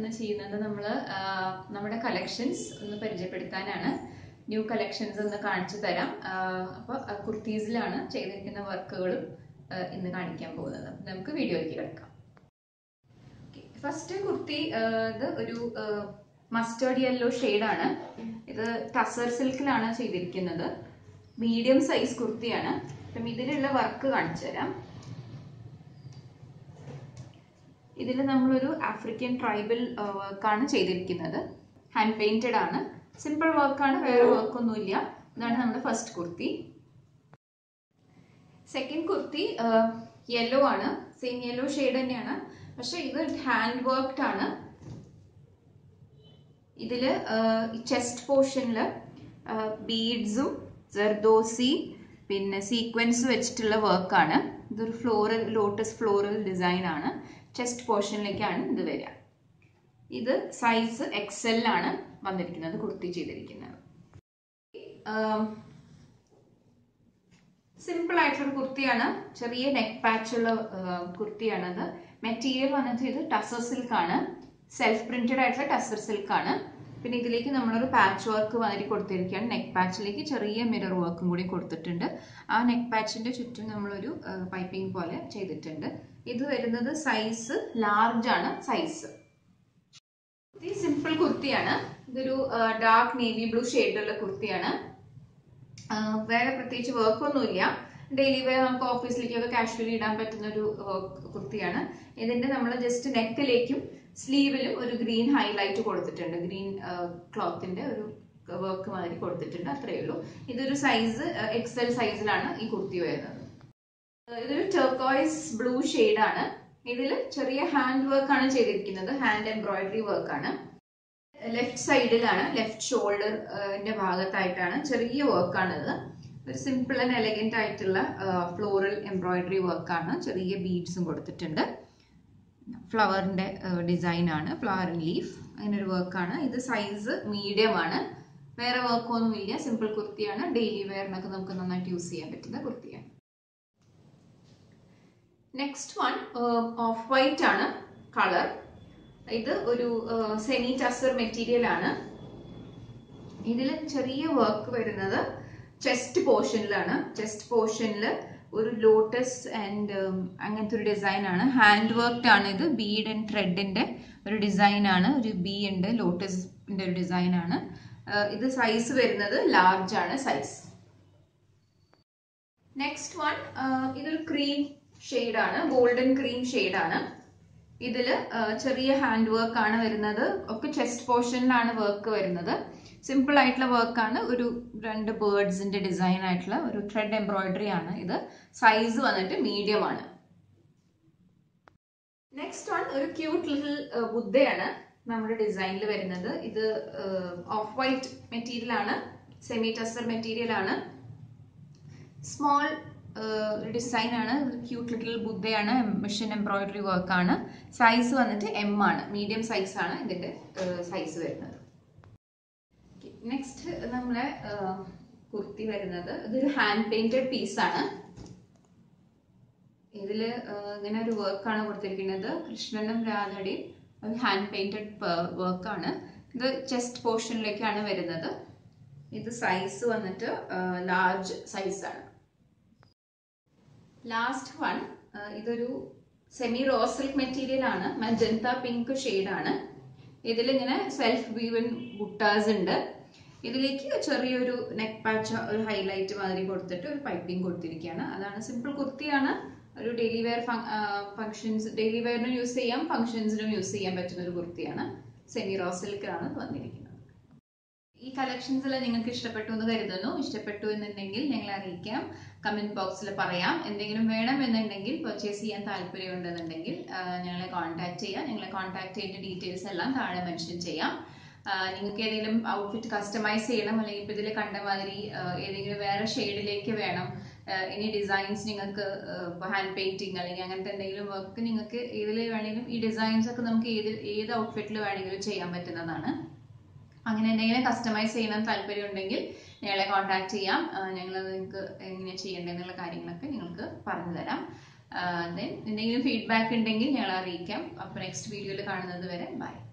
ഇന്ന് ചെയ്യുന്നത് നമ്മൾ നമ്മുടെ കളക്ഷൻസ് ഒന്ന് പരിചയപ്പെടുത്താനാണ് ന്യൂ കളക്ഷൻസ് ഒന്ന് കാണിച്ചു തരാം അപ്പോൾ കുർത്തീസിലാണ് ചെയ്തിരിക്കുന്ന വർക്കുകളും ഇന്ന് കാണിക്കാൻ പോകുന്നത് അപ്പൊ നമുക്ക് വീഡിയോയിലേക്ക് കിടക്കാം ഫസ്റ്റ് കുർത്തി ആ, ഇത് ഒരു മസ്റ്റേർഡ് യെല്ലോ ആണ് ഇത് ടസർ സിൽക്കിലാണ് ചെയ്തിരിക്കുന്നത് മീഡിയം സൈസ് കുർത്തിയാണ് അപ്പം ഇതിലുള്ള വർക്ക് കാണിച്ചു തരാം ഇതിൽ നമ്മളൊരു ആഫ്രിക്കൻ ട്രൈബൽ വർക്കാണ് ചെയ്തിരിക്കുന്നത് ഹാൻഡ് പെയിന്റഡ് ആണ് സിമ്പിൾ വർക്കാണ് വേറെ വർക്കൊന്നുമില്ല ഇതാണ് നമ്മുടെ first kurti second kurti yellow ആണ് സെയിം യെല്ലോ ഷെയ്ഡ് തന്നെയാണ് പക്ഷെ ഇത് ഹാൻഡ് വർക്ക്ഡ് ആണ് ഇതില് ചെസ്റ്റ് പോർഷനിൽ ബീഡ്സും ജർദോസി പിന്നെ സീക്വൻസ് വെച്ചിട്ടുള്ള വർക്കാണ് ഇതൊരു ഫ്ലോറൽ ലോട്ടസ് ഫ്ലോറൽ ഡിസൈൻ ആണ് ചെസ്റ്റ് പോർഷനിലേക്കാണ് ഇത് വരിക ഇത് സൈസ് എക്സൽ ആണ് വന്നിരിക്കുന്നത് കുർത്തി ചെയ്തിരിക്കുന്നത് സിമ്പിൾ ആയിട്ടുള്ള കുർത്തിയാണ് ചെറിയ നെക്ക് പാച്ച് ഉള്ള കുർത്തിയാണത് മെറ്റീരിയൽ വന്നിട്ട് ഇത് ടസർ സിൽക്ക് ആണ് സെൽഫ് പ്രിന്റഡ് ആയിട്ടുള്ള ടസർ സിൽക്ക് ആണ് പിന്നെ ഇതിലേക്ക് നമ്മളൊരു പാച്ച് വർക്ക് മാതിരി കൊടുത്തിരിക്കുകയാണ് നെക്ക് പാച്ചിലേക്ക് ചെറിയ മിറർ വർക്കും കൂടി കൊടുത്തിട്ടുണ്ട് ആ നെക്ക് പാച്ചിന്റെ ചുറ്റും നമ്മളൊരു പൈപ്പിംഗ് പോലെ ചെയ്തിട്ടുണ്ട് ഇത് വരുന്നത് സൈസ് ലാർജ് ആണ് സൈസ് സിമ്പിൾ കുർത്തിയാണ് ഇതൊരു ഡാർക്ക് നേവി ബ്ലൂ ഷെയ്ഡിലുള്ള കുർത്തിയാണ് വേറെ പ്രത്യേകിച്ച് വർക്കൊന്നുമില്ല ഡെയിലി വെയർ നമുക്ക് ഓഫീസിലേക്കൊക്കെ കാഷ്വലി ഇടാൻ പറ്റുന്ന ഒരു കുർത്തിയാണ് ഇതിന്റെ നമ്മൾ ജസ്റ്റ് നെക്കിലേക്കും സ്ലീവിലും ഒരു ഗ്രീൻ ഹൈലൈറ്റ് കൊടുത്തിട്ടുണ്ട് ഗ്രീൻ ക്ലോത്തിന്റെ ഒരു വർക്ക് മാതിരി കൊടുത്തിട്ടുണ്ട് അത്രയേ ഉള്ളൂ ഇതൊരു സൈസ് എക്സൽ സൈസിലാണ് ഈ കുർത്തി വരുന്നത് ഇതൊരു ടെർക്കോയ്സ് ബ്ലൂ ആണ് ഇതിൽ ചെറിയ ഹാൻഡ് വർക്ക് ആണ് ചെയ്തിരിക്കുന്നത് ഹാൻഡ് എംബ്രോയിഡറി വർക്ക് ആണ് ലെഫ്റ്റ് സൈഡിലാണ് ലെഫ്റ്റ് ഷോൾഡറിന്റെ ഭാഗത്തായിട്ടാണ് ചെറിയ വർക്കാണ് ഇത് ഒരു സിമ്പിൾ ആൻഡ് എലഗന്റ് ആയിട്ടുള്ള ഫ്ലോറൽ എംബ്രോയിഡറി വർക്കാണ് ചെറിയ ബീഡ്സും കൊടുത്തിട്ടുണ്ട് ഫ്ലവറിന്റെ ഡിസൈൻ ആണ് ഫ്ലവർ ആൻഡ് ലീഫ് അങ്ങനെ ഒരു വർക്കാണ് ഇത് സൈസ് മീഡിയം ആണ് വേറെ വർക്കൊന്നുമില്ല സിമ്പിൾ കുർത്തിയാണ് ഡെയിലി വെയറിനൊക്കെ നമുക്ക് നന്നായിട്ട് യൂസ് ചെയ്യാൻ പറ്റുന്ന കുർത്തിയാണ് നെക്സ്റ്റ് വൺ ഓഫ് വൈറ്റ് ആണ് കളർ ഇത് ഒരു സെമി ടസർ മെറ്റീരിയൽ ആണ് ഇതിൽ ചെറിയ വർക്ക് വരുന്നത് ചെസ്റ്റ് പോർഷനിലാണ് ചെസ്റ്റ് പോർഷനിൽ ഒരു ലോട്ടസ് ആൻഡ് അങ്ങനത്തെ ഒരു ഡിസൈൻ ആണ് ഹാൻഡ് വർക്ക്ഡ് ആണ് ഇത് ബീഡ് ആൻഡ് ത്രെഡിന്റെ ഒരു ഡിസൈൻ ആണ് ഒരു ബി ഉണ്ട് ലോട്ടസിന്റെ ഒരു ഡിസൈൻ ആണ് ഇത് സൈസ് വരുന്നത് ലാർജ് ആണ് സൈസ് നെക്സ്റ്റ് വൺ ഇതൊരു ക്രീം ഷെയ്ഡ് ആണ് ഗോൾഡൻ ക്രീം ഷെയ്ഡ് ആണ് ഇതില് ചെറിയ ഹാൻഡ് വർക്ക് ആണ് വരുന്നത് ഒക്കെ ചെസ്റ്റ് പോർഷനിലാണ് വർക്ക് വരുന്നത് സിമ്പിൾ ആയിട്ടുള്ള വർക്കാണ് ഒരു രണ്ട് ബേർഡ്സിന്റെ ഡിസൈൻ ആയിട്ടുള്ള ഒരു ത്രെഡ് എംബ്രോയിഡറി ആണ് ഇത് സൈസ് വന്നിട്ട് മീഡിയം ആണ് നെക്സ്റ്റ് വൺ ഒരു ക്യൂട്ട് ലിറ്റിൽ ബുദ്ധയാണ് നമ്മുടെ ഡിസൈനിൽ വരുന്നത് ഇത് ഓഫ് വൈറ്റ് മെറ്റീരിയൽ ആണ് സെമി ടസർ മെറ്റീരിയൽ ആണ് സ്മോൾ ഡിസൈൻ ആണ് ക്യൂട്ട് ലിറ്റിൽ ബുദ്ധയാണ് മിഷൻ എംബ്രോയിഡറി വർക്ക് ആണ് സൈസ് വന്നിട്ട് എം ആണ് മീഡിയം സൈസ് ആണ് ഇതിന്റെ സൈസ് വരുന്നത് നെക്സ്റ്റ് നമ്മളെ കുർത്തി വരുന്നത് ഇതൊരു ഹാൻഡ് പെയിന്റഡ് പീസാണ് ഇതില് ഇങ്ങനെ ഒരു വർക്കാണ് കൊടുത്തിരിക്കുന്നത് കൃഷ്ണനും രാധയുടെയും ഒരു ഹാൻഡ് പെയിന്റഡ് വർക്കാണ് ഇത് ചെസ്റ്റ് പോർഷനിലേക്കാണ് വരുന്നത് ഇത് സൈസ് വന്നിട്ട് ലാർജ് സൈസ് ആണ് ലാസ്റ്റ് വൺ ഇതൊരു സെമി റോ സിൽക്ക് മെറ്റീരിയൽ ആണ് മജന്ത പിങ്ക് ആണ് ഇതിലിങ്ങനെ സെൽഫ് വീവൻ ബുട്ടാസ് ഉണ്ട് ഇതിലേക്ക് ചെറിയൊരു നെക്ക് പാച്ച് ഒരു ഹൈലൈറ്റ് മാതിരി കൊടുത്തിട്ട് ഒരു പൈപ്പിംഗ് കൊടുത്തിരിക്കുകയാണ് അതാണ് സിമ്പിൾ കുർത്തിയാണ് ഒരു ഡെയിലി വെയർ ഫങ്ഷൻസ് ഡെയിലി വെയറിനും യൂസ് ചെയ്യാം ഫങ്ഷൻസിനും യൂസ് ചെയ്യാൻ പറ്റുന്ന ഒരു കുർത്തിയാണ് സെമി റോ സിൽക്കിലാണ് വന്നിരിക്കുന്നത് ഈ കളക്ഷൻസ് എല്ലാം നിങ്ങൾക്ക് ഇഷ്ടപ്പെട്ടു എന്ന് കരുതുന്നു ഇഷ്ടപ്പെട്ടു എന്നുണ്ടെങ്കിൽ ഞങ്ങളെ അറിയിക്കാം കമന്റ് ബോക്സിൽ പറയാം എന്തെങ്കിലും വേണം എന്നുണ്ടെങ്കിൽ പർച്ചേസ് ചെയ്യാൻ താല്പര്യമുണ്ടെന്നുണ്ടെങ്കിൽ ഞങ്ങളെ കോൺടാക്ട് ചെയ്യാം ഞങ്ങളെ കോൺടാക്ട് ചെയ്യേണ്ട ഡീറ്റെയിൽസ് എല്ലാം താഴെ മെൻഷൻ ചെയ്യാം നിങ്ങൾക്ക് ഏതെങ്കിലും ഔട്ട്ഫിറ്റ് കസ്റ്റമൈസ് ചെയ്യണം അല്ലെങ്കിൽ ഇപ്പൊ ഇതിൽ കണ്ട മാതിരി ഏതെങ്കിലും വേറെ ഷെയ്ഡിലേക്ക് വേണം ഇനി ഡിസൈൻസ് നിങ്ങൾക്ക് ഹാൻഡ് പെയിന്റിങ് അല്ലെങ്കിൽ അങ്ങനത്തെ എന്തെങ്കിലും വർക്ക് നിങ്ങൾക്ക് ഏതിൽ വേണമെങ്കിലും ഈ ഡിസൈൻസ് ഒക്കെ നമുക്ക് ഏത് ഏത് ഔട്ട്ഫിറ്റിൽ വേണമെങ്കിലും ചെയ്യാൻ പറ്റുന്നതാണ് അങ്ങനെ എന്തെങ്കിലും കസ്റ്റമൈസ് ചെയ്യണം താല്പര്യം ഉണ്ടെങ്കിൽ ഞങ്ങളെ കോൺടാക്ട് ചെയ്യാം ഞങ്ങൾ നിങ്ങൾക്ക് എങ്ങനെ ചെയ്യേണ്ടതെന്നുള്ള കാര്യങ്ങളൊക്കെ നിങ്ങൾക്ക് പറഞ്ഞു തരാം ദെൻ എന്തെങ്കിലും ഫീഡ്ബാക്ക് ഉണ്ടെങ്കിൽ ഞങ്ങൾ അറിയിക്കാം അപ്പോൾ നെക്സ്റ്റ് വീഡിയോയിൽ കാണുന്നത് വരെ ബൈ